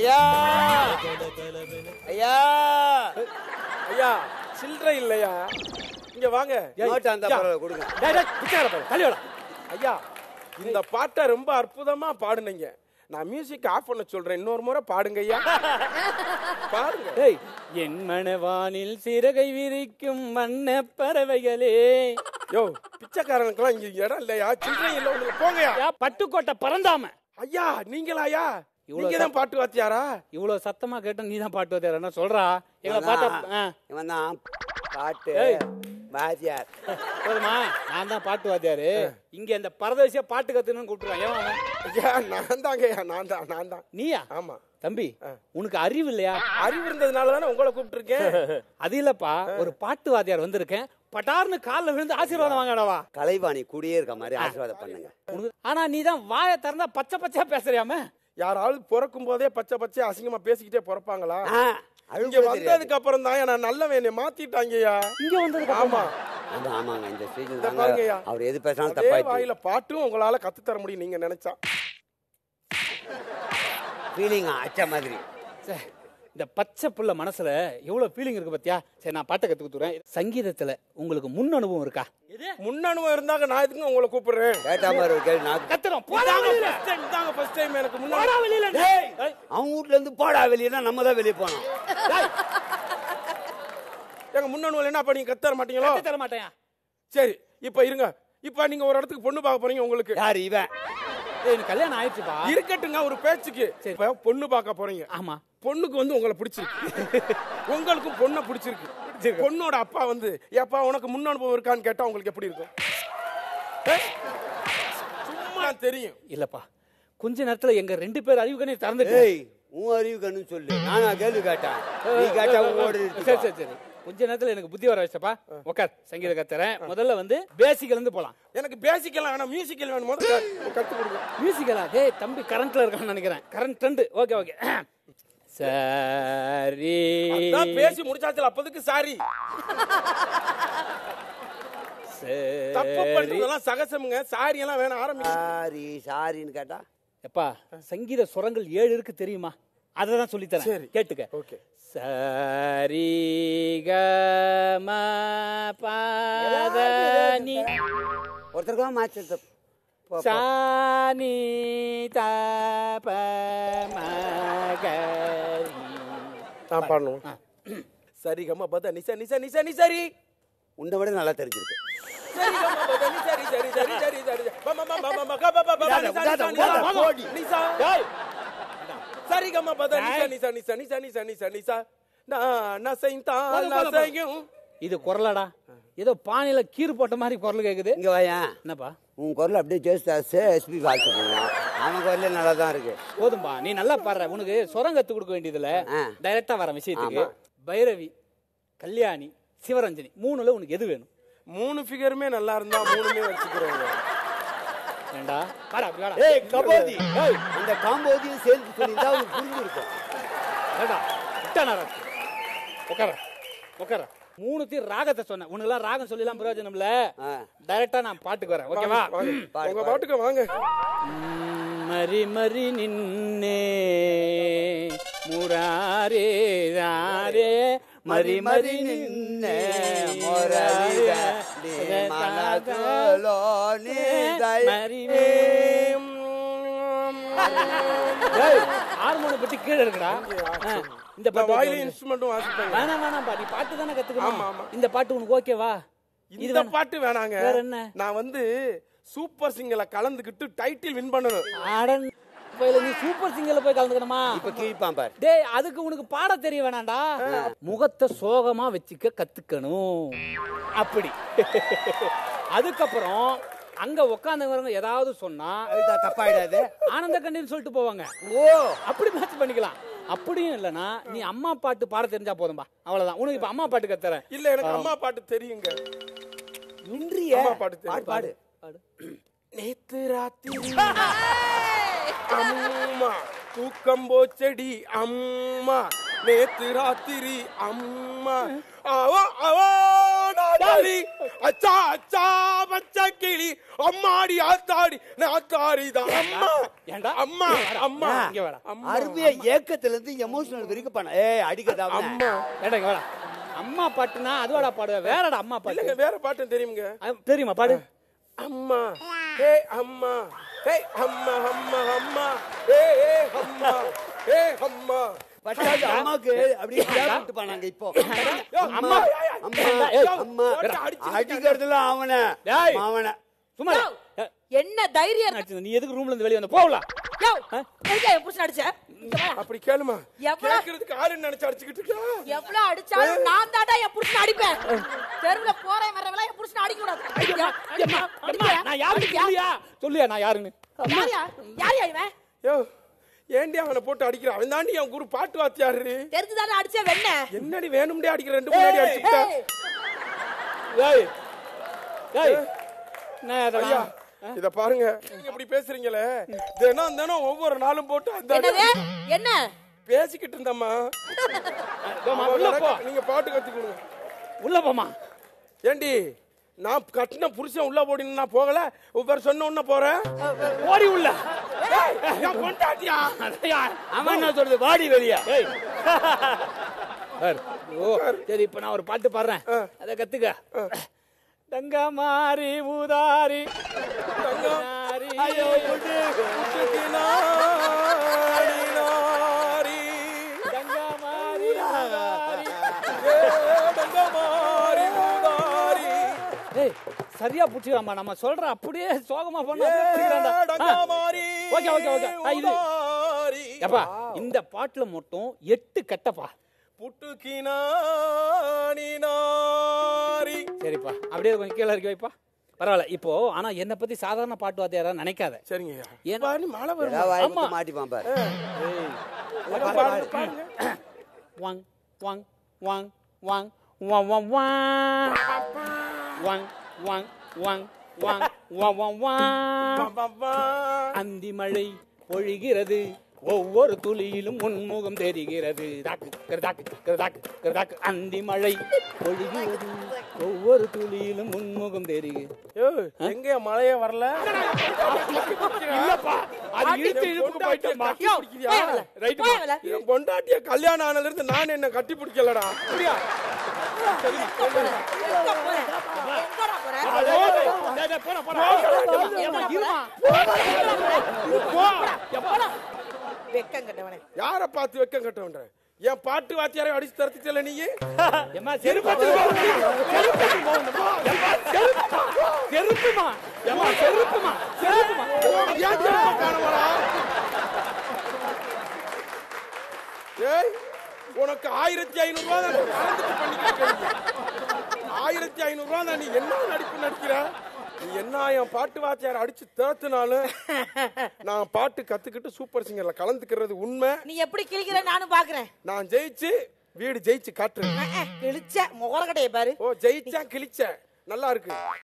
ஐயா ஐயா ஐயா சில்லறை இல்லையா இங்க வாங்க நோட்டு அந்த ஐயா. பரவாயில்ல, கொடுங்க டேய், டேய், பிச்சைக்கார பையன், தள்ளி வாடா. ஐயா இந்த பாட்டை ரொம்ப அற்புதமா பாடுனீங்க நான் மியூசிக் ஆஃப் பண்ண சொல்றேன் இன்னொரு முறை பாடுங்க ஐயா பாருங்க ஏய் என் மனவானில் சிறகை விரிக்கும் வண்ண பறவைகளே யோ பிச்சைக்காரனுக்கெல்லாம் இங்க இடம் இல்லையா சில்லறை இல்ல உங்களுக்கு போங்கய்யா யா பட்டுக்கோட்டை பறந்தாம ஐயா நீங்களாயா இவ்வளவு நீங்க தான் பாட்டு வாத்தியாரா இவ்வளவு சத்தமா கேட்ட நீ தான் பாட்டு வந்தாரு என்ன சொல்றா எங்களை பார்த்தா ஆ, இவன் தான் பாட்டு ஏய். வாத்தியார் போதுமா நான் தான் பாட்டு வாத்தியாரு இங்க இந்த பரதேசியா பாட்டு கத்துன்னு கூப்பிட்டுருவான் ஏன் அவன்? ஐயா நான் தாங்க ஐயா நான் தான் நான் தான் நீயா ஆமா தம்பி உனக்கு அறிவு இல்லையா அறிவு இருந்ததுனால தானே உங்களை கூப்பிட்டுருக்கேன் அது இல்லப்பா ஒரு பாட்டு வாத்தியார் வந்திருக்கேன் பட்டார்னு கால்ல விழுந்து ஆசீர்வாதம் வாங்கடவா கலைவாணி கூடியே இருக்க மாதிரி ஆசீர்வாதம் பண்ணுங்க உனக்கு ஆனா நீ தான் வாயை திறந்தா பச்சை பச்சையா பேசுறியாம யாராவது பிறக்கும் போதே பச்சை பச்சை அசிங்கமா பேசிக்கிட்டே பிறப்பாங்களா ஆ, இங்க அழுகுறது வந்ததுக்கு அப்புறம் தான் நான் நல்லவன் என்னை மாத்திட்டாங்கய்யா இங்க வந்ததுக்கு ஆமா ஆமா ஆமாங்க இந்த ஸ்டேஜில் இத தாங்க பாருங்கய்யா. அவர் எது பேசினாலும் அதே தப்பாயிட்டு வாயில பாட்டும் உங்களால கத்து தர முடியும் நீங்க நினைச்சா ஃபீலிங் அச்ச மாதிரி ச்சே, இந்த பச்சை புள்ள மனசுல எவ்வளவு ஃபீலிங் இருக்கு பாத்தியா சரி நான் பாட்டை கத்து கொடுத்துறேன் சங்கீதத்துல உங்களுக்கு முன் அனுபவம் இருக்கா முன்னனுவம் இருந்தாங்க நான் எதுக்கு உங்களை கூப்பிடுறேன் கேட்டா மாதிரி ஒரு கேள்வி நான் கத்துறோம் போடா இதாங்க வெளியில. first time, இதாங்க first time எனக்கு போடா முன்னாடி வெளியில டேய். ஏய், அவன் வீட்ல இருந்து போடா வெளியேனா நம்ம தான் வெளியே போனோம் எங்க முன்னனுவல் என்ன பண்ணி கத்து தர மாட்டீங்களோ கத்து தர மாட்டேன் சரி இப்ப இருங்க இப்ப நீங்க ஒரு இடத்துக்கு பொண்ணு பார்க்க போறீங்க உங்களுக்கு யார் இவன் ஏய், எனக்கு கல்யாணம் ஆயிடுச்சுப்பா இருக்கட்டுங்க ஒரு பேச்சுக்கு இப்ப பொண்ணு பார்க்க போறீங்க ஆமா பொண்ணுக்கு வந்து உங்களை பிடிச்சிருக்கு உங்களுக்கும் பொண்ணை பிடிச்சிருக்கு பொண்ணோட அப்பா வந்து ஏப்பா உனக்கு முன் அனுபவம் இருக்கான்னு கேட்டா உங்களுக்கு எப்படி இருக்கும் ஏ? சும்மா தெரியும் இல்லப்பா கொஞ்ச நேரத்துல எங்க ரெண்டு பேர் அறிவுக்கணே திறந்துட்டு ஏய் உன் அறிவு கண்ணு சொல்லு நானா கேள்வி கேட்டேன் நீ கேட்டா ஓடி சரி சரி சரி கொஞ்ச நேரத்துல எனக்கு புத்தி வர வச்சப்பா உட்கார் சங்கீத கத்துறேன் முதல்ல வந்து பேசிக்ல இருந்து போலாம் எனக்கு பேசிக்கலாம் வேணாம் மியூசிக்கல் வேணும் முதல்ல கத்து கொடுங்க மியூசிக்கலா டேய் தம்பி கரண்ட்ல இருக்கான்னு நினைக்கிறேன் கரண்ட் ட்ரெண்ட் ஓகே ஓகே சரி அதான் பேசி முடிச்சாச்சு அப்போதுக்கு சாரி தப்பு சரி பண்றதெல்லாம் சகசமுங்க சாரி எல்லாம் வேணாம் ஆரம்பிங்க சாரி சாரின்னு கேட்டா எப்பா சங்கீத சுரங்கள் ஏழு இருக்கு தெரியுமா அதை தான் சரி. சொல்லித்தரேன் கேட்டுக்க ஓகே சரி க ம பத நி ஒருத்தருக்கா மாச்சு சா நி த ப ம க ரி. நான் பாடணும் சரி கம்மா பத நிசா நிசா நிசா நிசரி உன்னை விட நல்லா தெரிஞ்சிருக்கு சரி கம்மா பத நிசரி சரி சரி சரி சரி ப ம ம ம ம ம க ப ப ப விடாத, நிசா விடாத, நிசா விடாத, நிசா போடி. நிசா டேய், சரி கம்மா பத நிசா நிசா நிசா நிசா நிசா நிசா நிசா நான் நசைந்தா போதும், போதும், போதும். நசையும் இது குரலாடா ஏதோ பானையில கீறு போட்ட மாதிரி குரல் கேக்குது இங்க வாயேன் என்னப்பா உன் குரல் அப்படியே ஜேஸ்தாஸ் எஸ்பி வாழ்த்து போவான் அவன் குரலே நல்லா தான் இருக்கு போதும்பா நீ நல்லா பாடுற உனக்கு சுரம் கத்து கொடுக்க வேண்டியதுல ஆ. டைரக்டா வர விஷயத்துக்கு பைரவி கல்யாணி சிவரஞ்சனி மூணுல உனக்கு எது வேணும் மூணு ஃபிகருமே நல்லா இருந்தா மூணுமே வச்சுக்கிறேங்க ஏண்டா பாடா அப்படி வாடா ஏய் கபோதி ஏய் அந்த காம்போதியும் சேர்த்து சொல்லியிருந்தா அவனுக்கு புரிஞ்சிருக்கும் ஏண்டா விட்டானா உட்கார உட்கார மூணுத்தையும் ராகத்தை சொன்னேன் உனக்கெல்லாம் ராகம் சொல்லலாம் பிரயோஜனம் இல்ல ஆ. டைரக்டா நான் பாட்டுக்கு வரேன் ஓகேவா வாங்க. பாடு, உங்க பாடு. பாட்டுக்கு வாங்க ம், மரி மரி நின்னே முராரே ராரே மரி மரி நின்னே முராரே மனதுலோ நீ தய- மரி ஹார்மோனை பத்தி கீழே இருக்குடா ஆ, இந்த நான் பாட்டு வாயில ஓகே. இன்ஸ்ட்ருமெண்ட்டும் வாசிப்பேன் வேணாம் வேணாம்பா நீ பாட்டு தானே ஆமா, கத்துக்கணும் ஆமா. இந்த பாட்டு உனக்கு ஓகேவா இது இந்த வேணாம். பாட்டு வேணாங்க வேற என்ன? நான் வந்து சூப்பர் சிங்கர்ல கலந்துக்கிட்டு டைட்டில் வின் பண்ணணும் அடன் போயில நீ சூப்பர் சிங்கர்ல போய் கலந்துக்கணுமா இப்ப கிழிப்பான் பாரு டேய் அதுக்கு உனக்கு பாட தெரிய வேணாம்டா முகத்தை சோகமா வச்சுக்க கத்துக்கணும் அப்படி அதுக்கப்புறம் அங்க உட்காந்துங்கிறவங்க ஏதாவது சொன்னா அதுதான் தப்பாயிடாது ஆனந்த கண்ணீர்னு சொல்லிட்டு போவாங்க ஓ அப்படி மேட்ச் பண்ணிக்கலாம் அப்படியும் இல்லனா நீ அம்மா பாட்டு பாட தெரிஞ்சா போதும்பா அவ்வளவுதான் உனக்கு இப்ப அம்மா பாட்டு கத்துறேன் இல்ல எனக்கு அம்மா பாட்டு தெரியுங்க இன்றிய அம்மா பாட்டு தெரியும். பாடு பாடு பாடு நேத்து ராத்திரி அம்மா தூக்கம் போச்சடி அம்மா நேத்து ராத்திரி அம்மா அவோ அவோ டாலி அச்சா அச்சா பச்சை கிளி அம்மாடி ஆத்தாடி நாத்தாரி தான் அம்மா ஏன்டா? அம்மா அம்மா இங்க வாடா. அம்மா அருமையா ஏக்கத்துல இருந்து எமோஷனல் வரைக்கும் பண்ண ஏய் அடிக்கதா அம்மா ஏடா இங்க வாடா அம்மா பாட்டுனா அதுவாடா பாடுவ வேறடா அம்மா இல்லங்க பாட்டு வேற பாட்டு தெரியுங்க அஹ், தெரியுமா பாடு அம்மா ஏ அம்மா ஏ அம்மா அம்மா அம்மா ஏ ஏ அம்மா ஏ அம்மா பட்டாது அம்மாக்கு அப்படியே கேட்டு பண்ணாங்க இப்போ அம்மா அம்மா ஏய், அம்மா போட்டு அடிச்சு அடிக்கிறதுல அவன டேய். அவன சும்மா யோ, ஏய், என்ன தைரியம் இருக்கு? என்னாச்சு? நீ எதுக்கு ரூம்ல இருந்து வெளிய வந்த போகலாம் யோ, எதுக்கு என் புருஷன் அடிச்ச? இங்க வா. அப்படி கேளுமா எவ்வளவு- கேக்குறதுக்கு ஆளுன்னு நினைச்சு அடிச்சுக்கிட்டு இருக்கா எவ்வளவு அடிச்சாலும் நான் தாண்டா என் புருஷனை அடிப்பேன். தெருவுல போறேன் வர்றவெல்லாம் என் புருஷனை அடிக்க கூடாது. யா, அம்மா, அடிப்பியா? அம்மா, அடிப்பியா? நான் யாருன்னு அடிப்பியா? சொல்லியா சொல்லியா நான் யாருன்னு யார்யா? யார்யா இவன்? யோ ஏண்டி அவனை போட்டு அடிக்கிறான் அவன் தாண்டி என் குரு பாட்டு வாத்தியாரு தெரிஞ்சுதானே அடிச்ச வெண்ண? என்னடி வேணும்டே அடிக்கிற ரெண்டு முன்னாடி அடிச்சுக்கிட்டா ஏய், ஏய் ஏய் நான் ஐயா அதெல்லாம் இத பாருங்க நீங்க இப்படி பேசுறீங்களே தினம் தினம் ஒவ்வொரு நாளும் போட்டு அந்த அடி என்னது? என்ன பேசிக்கிட்டு இருந்தம்மா இதோம்மா, உள்ள போ நீங்க பாட்டு கத்துக்கணும் உள்ள போமா ஏண்டி நான் கட்டின புருஷன் உள்ள போடின்னு நான் போகல ஒவ்வொரு சொன்ன உடனே போறேன் ஓடி உள்ள ஏய், என் பொண்டாட்டியா அதையா? அவன் என்ன சொல்றது வாடி வெளியா ஏய் பாரு. ஓ சரி இப்ப நான் ஒரு பாட்டு பாடுறேன் அத கத்துக்க தங்க மாறி ஊதாரி நாரி. ஐயோ புட்டு. புட்டுக்கு நாடி நாடி. தங்க மாறி ஊதாரி. ஏ, தங்கமாரி ஊதாரி. ஏய் சரியா புடிச்சுக்கலாமா நம்ம சொல்ற அப்படியே சோகமா பண்ண ஏ, அப்படியே புடிச்சுக்கலாம்டா. ஆ. Thangamari okay, okay, okay. ஆ, இது. ஊதாரி. எப்பா இந்த பாட்டுல மட்டும் எட்டு கட்டப்பா புட்டுக்கு நாடி நாரி. சரிப்பா அப்படியே கொஞ்சம் கீழே இறக்கி வைப்பா பரவாயில்ல இப்போ ஆனா என்னை பத்தி சாதாரண பாட்டு வாத்தியாரா நினைக்காத சரிங்க ஏன்னா- ஏன் மழை வரும் ஏதாவது வாயை ஆமா. விட்டு மாட்டிப்பான் பாரு பாருங்க பாருங்க வாங் வாங் வாங் வாங் வாங் வாங் வாங் வாங் வாங் வாங் வாங் வாங் வாங் வாங் பா, பா, பா. அந்தி மழை பொழிகிறது ஒவ்வொரு துளியிலும் உன்முகம் தெரிகிறது தாக்கு கிருதாக்கு கிருதாக்கு கிருதாக்கு அந்தி மழை பொழிகிறது ஒவ்வொரு துளியிலும் உன்முகம் தெரிகிறது யோ, எங்க மழையே வரல இல்லப்பா அது இழுத்து இழுப்புக்கு போயிட்டோம்பா யோ, பிடிக்கிறியா? போய் அவள, ரைட்டு போய் அவள. என் பொண்டாட்டிய கல்யாணம் ஆனதுல இருந்து நான் என்ன கட்டி பிடிக்கலடா அப்படியா எங்க போற? எங்கடா போற? போடா போடா ஏம்மா, இருமா. போ. எப்பா. வெக்கம் கெட்டவனே. யார பார்த்து வெக்கம் கட்டவன்ற என் பாட்டு வாத்தியாரை அடிச்சு தரத்துச்சல நீ ஏம்மா, செருப்பு எடுத்துட்டு போ. செருப்பு எடுத்துட்டு போ. ஏம்மா, செருப்புமா. செருப்புமா. ஏம்மா, செருப்புமா. செருப்புமா. ஏன் தெரியுமா காணவரா ஏய் உனக்கு ஆயிரத்தி ஐநூறு ரூபா தான் கலந்துட்டு பண்ணிக்கிட்டு இருக்க நீ. ஆயிரத்தி ஐநூறு ரூபா தான் நீ என்ன நடிப்பு நடிக்கிற நீ என்ன என் பாட்டு வாத்தியார் அடிச்சு திறத்துனாலும் நான் பாட்டு கத்துக்கிட்டு சூப்பர் சிங்கர்ல கலந்துக்கிறது உண்மை நீ எப்படி கிழிக்கிற நானும் பாக்குறேன் நான் ஜெயிச்சு வீடு ஜெயிச்சு காட்டுறேன் கிழிச்ச முகரக்கட்டைய பாரு ஓ ஜெயிச்சா கிழிச்ச நல்லா இருக்கு